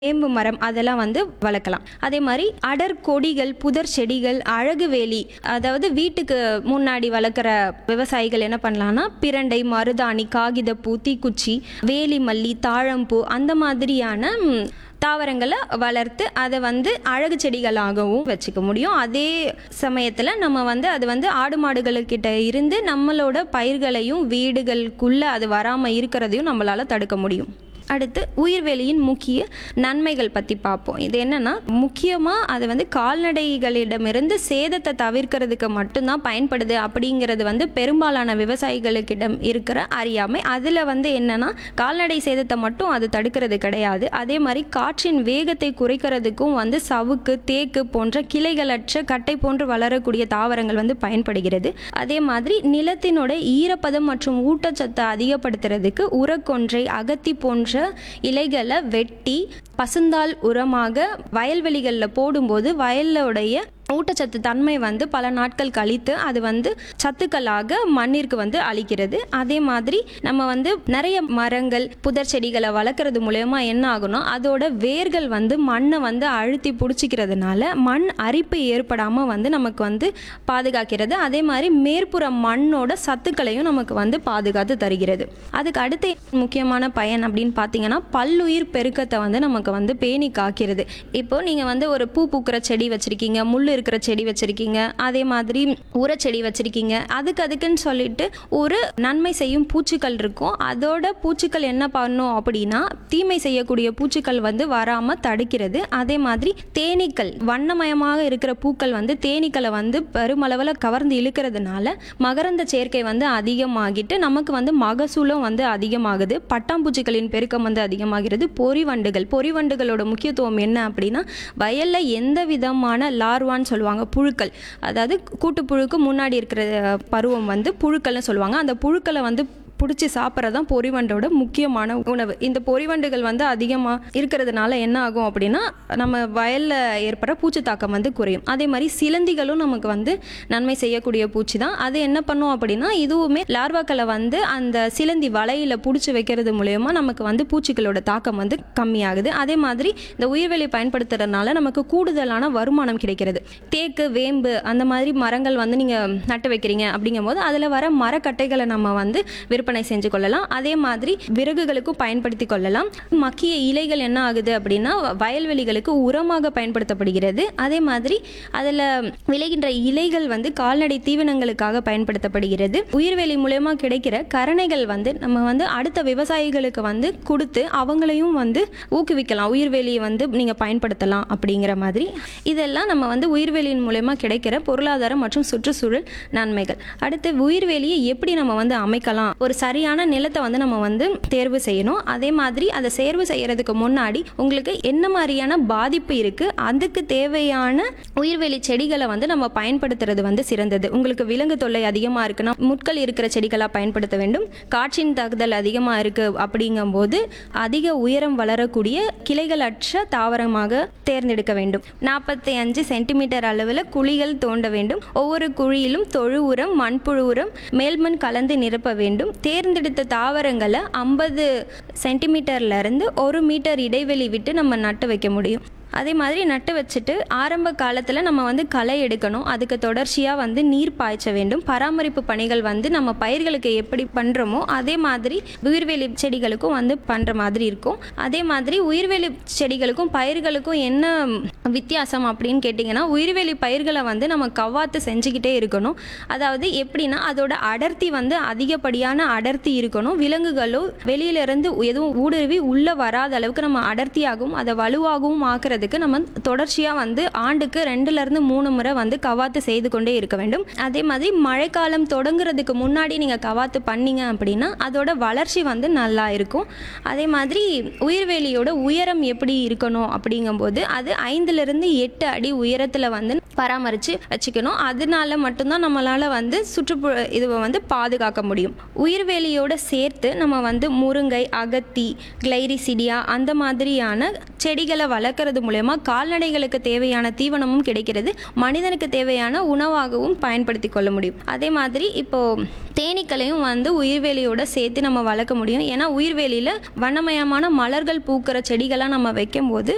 வேம்பு மரம் அதெல்லாம் வந்து வளர்க்கலாம் அதே மாதிரி அடர் கொடிகள் புதர் செடிகள் அழகு வேலி அதாவது வீட்டுக்கு முன்னாடி வளர்க்குற விவசாயிகள் என்ன பண்ணலாம்னா பிரண்டை மருதாணி காகிதப்பூ தீக்குச்சி வேலி மல்லி தாழம்பூ அந்த மாதிரியான ம், தாவரங்களை வளர்த்து அதை வந்து அழகு செடிகளாகவும் வச்சுக்க முடியும் அதே சமயத்தில் நம்ம வந்து அது வந்து ஆடு மாடுகளுக்கிட்ட இருந்து நம்மளோட பயிர்களையும் வீடுகளுக்குள்ளே அது வராமல் இருக்கிறதையும் நம்மளால் தடுக்க முடியும் அடுத்து உயிர்வெளியின் முக்கிய நன்மைகள் பற்றி பார்ப்போம் இது என்னன்னா முக்கியமாக அது வந்து கால்நடைகளிடமிருந்து சேதத்தை தவிர்க்கிறதுக்கு மட்டும்தான் பயன்படுது அப்படிங்கிறது வந்து பெரும்பாலான விவசாயிகளுக்கிடம் இருக்கிற அறியாமை அதில் வந்து என்னன்னா கால்நடை சேதத்தை மட்டும் அது தடுக்கிறது கிடையாது அதே மாதிரி காற்றின் வேகத்தை குறைக்கிறதுக்கும் வந்து சவுக்கு தேக்கு போன்ற கிளைகளற்ற கட்டை போன்று வளரக்கூடிய தாவரங்கள் வந்து பயன்படுகிறது அதே மாதிரி நிலத்தினோட ஈரப்பதம் மற்றும் ஊட்டச்சத்தை அதிகப்படுத்துறதுக்கு உரக்கொன்றை அகத்தி போன்ற இலைகளை வெட்டி பசுந்தாள் உரமாக வயல்வெளிகளில் போடும்போது வயலோடைய ஊட்டச்சத்து தன்மை வந்து பல நாட்கள் கழித்து அது வந்து சத்துக்களாக மண்ணிற்கு வந்து அளிக்கிறது அதே மாதிரி நம்ம வந்து நிறைய மரங்கள் புதர் செடிகளை வளர்க்குறது மூலயமா என்ன ஆகும்னா அதோட வேர்கள் வந்து மண்ணை வந்து அழுத்தி பிடிச்சிக்கிறதுனால மண் அரிப்பு ஏற்படாமல் வந்து நமக்கு வந்து பாதுகாக்கிறது அதே மாதிரி மேற்புற மண்ணோட சத்துக்களையும் நமக்கு வந்து பாதுகாத்து தருகிறது அதுக்கு அடுத்த முக்கியமான பயன் அப்படின்னு பார்த்தீங்கன்னா பல்லுயிர் பெருக்கத்தை வந்து நமக்கு வந்து பேணி காக்கிறது இப்போ நீங்கள் வந்து ஒரு பூ பூக்கிற செடி வச்சுருக்கீங்க முள் இருக்கிற செடி வச்சுருக்கீங்க அதே மாதிரி உரச்செடி வச்சுருக்கீங்க அதுக்கு அதுக்குன்னு சொல்லிட்டு ஒரு நன்மை செய்யும் பூச்சிகள் இருக்கும் அதோட பூச்சிகள் என்ன பண்ணும் அப்படின்னா தீமை செய்யக்கூடிய பூச்சிகள் வந்து வராமல் தடுக்கிறது அதே மாதிரி தேனீக்கள் வண்ணமயமாக இருக்கிற பூக்கள் வந்து தேனீக்களை வந்து பெருமளவில் கவர்ந்து இழுக்கிறதுனால மகரந்த சேர்க்கை வந்து அதிகமாகிட்டு நமக்கு வந்து மகசூலும் வந்து அதிகமாகுது பட்டாம்பூச்சிகளின் பெருக்கம் வந்து அதிகமாகிறது பொறிவண்டுகள் பொறிவண்டுகளோட முக்கியத்துவம் என்ன அப்படின்னா வயல்ல எந்த விதமான லார்வான்னு சொல்லுவாங்க புழுக்கள் அதாவது கூட்டுப்புழுக்கு முன்னாடி இருக்கிற பருவம் வந்து புழுக்கள்னு சொல்லுவாங்க அந்த புழுக்களை வந்து பிடிச்சி சாப்பிட்றது தான் பொறிவண்டோட முக்கியமான உணவு இந்த பொறிவண்டுகள் வந்து அதிகமாக இருக்கிறதுனால என்ன ஆகும் அப்படின்னா நம்ம வயலில் ஏற்படுற பூச்சி தாக்கம் வந்து குறையும் அதே மாதிரி சிலந்திகளும் நமக்கு வந்து நன்மை செய்யக்கூடிய பூச்சி தான் அது என்ன பண்ணும் அப்படின்னா இதுவுமே லார்வாக்களை வந்து அந்த சிலந்தி வலையில் பிடிச்சி வைக்கிறது மூலயமா நமக்கு வந்து பூச்சிகளோட தாக்கம் வந்து கம்மியாகுது அதே மாதிரி இந்த உயிர்வெளி பயன்படுத்துறதுனால நமக்கு கூடுதலான வருமானம் கிடைக்கிறது தேக்கு வேம்பு அந்த மாதிரி மரங்கள் வந்து நீங்கள் நட்டு வைக்கிறீங்க அப்படிங்கும்போது அதில் வர மரக்கட்டைகளை நம்ம வந்து விற்பனை செஞ்சு கொள்ளலாம் அதே மாதிரி விறகுகளுக்கும் பயன்படுத்தி கொள்ளலாம் மக்கிய இலைகள் என்ன ஆகுது அப்படின்னா வயல்வெளிகளுக்கு உரமாக பயன்படுத்தப்படுகிறது அதே மாதிரி அதில் விளைகின்ற இலைகள் வந்து கால்நடை தீவனங்களுக்காக பயன்படுத்தப்படுகிறது உயிர்வெளி மூலயமா கிடைக்கிற கரணைகள் வந்து நம்ம வந்து அடுத்த விவசாயிகளுக்கு வந்து கொடுத்து அவங்களையும் வந்து ஊக்குவிக்கலாம் உயிர்வெளியை வந்து நீங்கள் பயன்படுத்தலாம் அப்படிங்கிற மாதிரி இதெல்லாம் நம்ம வந்து உயிர்வெளியின் மூலயமா கிடைக்கிற பொருளாதாரம் மற்றும் சுற்றுச்சூழல் நன்மைகள் அடுத்து உயிர்வெளியை எப்படி நம்ம வந்து அமைக்கலாம் ஒரு சரியான நிலத்தை வந்து நம்ம வந்து தேர்வு செய்யணும் அதே மாதிரி அதை தேர்வு செய்யறதுக்கு முன்னாடி உங்களுக்கு என்ன மாதிரியான பாதிப்பு இருக்கு அதுக்கு தேவையான உயிர்வெளி செடிகளை வந்து நம்ம பயன்படுத்துறது வந்து சிறந்தது உங்களுக்கு விலங்கு தொல்லை அதிகமாக இருக்குன்னா முட்கள் இருக்கிற செடிகளாக பயன்படுத்த வேண்டும் காற்றின் தாக்குதல் அதிகமாக இருக்கு அப்படிங்கும்போது அதிக உயரம் வளரக்கூடிய கிளைகளற்ற தாவரமாக தேர்ந்தெடுக்க வேண்டும் நாற்பத்தி அஞ்சு சென்டிமீட்டர் அளவில் குழிகள் தோண்ட வேண்டும் ஒவ்வொரு குழியிலும் தொழு உரம் மண்புழு உரம் மேல்மண் கலந்து நிரப்ப வேண்டும் தேர்ந்தெடுத்த தாவரங்களை ஐம்பது சென்டிமீட்டர்ல இருந்து ஒரு மீட்டர் இடைவெளி விட்டு நம்ம நட்டு வைக்க முடியும் அதே மாதிரி நட்டு வச்சுட்டு ஆரம்ப காலத்தில் நம்ம வந்து களை எடுக்கணும் அதுக்கு தொடர்ச்சியாக வந்து நீர் பாய்ச்ச வேண்டும் பராமரிப்பு பணிகள் வந்து நம்ம பயிர்களுக்கு எப்படி பண்ணுறோமோ அதே மாதிரி உயிர்வேலி செடிகளுக்கும் வந்து பண்ணுற மாதிரி இருக்கும் அதே மாதிரி உயிர்வேலி செடிகளுக்கும் பயிர்களுக்கும் என்ன வித்தியாசம் அப்படின்னு கேட்டிங்கன்னா உயிர்வேலி பயிர்களை வந்து நம்ம கவ்வாத்து செஞ்சுக்கிட்டே இருக்கணும் அதாவது எப்படின்னா அதோட அடர்த்தி வந்து அதிகப்படியான அடர்த்தி இருக்கணும் விலங்குகளும் வெளியிலிருந்து எதுவும் ஊடுருவி உள்ளே வராத அளவுக்கு நம்ம அடர்த்தியாகவும் அதை வலுவாகவும் ஆக்குறதுக்கு நம்ம தொடர்ச்சியாக வந்து ஆண்டுக்கு ரெண்டுலேருந்து மூணு முறை வந்து கவாத்து செய்து கொண்டே இருக்க வேண்டும் அதே மாதிரி மழைக்காலம் தொடங்குறதுக்கு முன்னாடி நீங்கள் கவாத்து பண்ணீங்க அப்படின்னா அதோட வளர்ச்சி வந்து நல்லா இருக்கும் அதே மாதிரி உயிர்வேலியோட உயரம் எப்படி இருக்கணும் அப்படிங்கும்போது அது ஐந்துலேருந்து எட்டு அடி உயரத்தில் வந்து பராமரித்து வச்சுக்கணும் அதனால மட்டும்தான் நம்மளால் வந்து சுற்றுப்புற இதுவை வந்து பாதுகாக்க முடியும் உயிர்வேலியோட சேர்த்து நம்ம வந்து முருங்கை அகத்தி கிளைரிசிடியா அந்த மாதிரியான செடிகளை வளர்க்குறது மூலயமா கால்நடைகளுக்கு தேவையான தீவனமும் கிடைக்கிறது மனிதனுக்கு தேவையான உணவாகவும் பயன்படுத்தி கொள்ள முடியும் அதே மாதிரி இப்போ தேனீக்களையும் வந்து உயிர்வேலியோட சேர்த்து நம்ம வளர்க்க முடியும் ஏன்னா உயிர்வேலியில் வண்ணமயமான மலர்கள் பூக்கிற செடிகளாக நம்ம வைக்கும்போது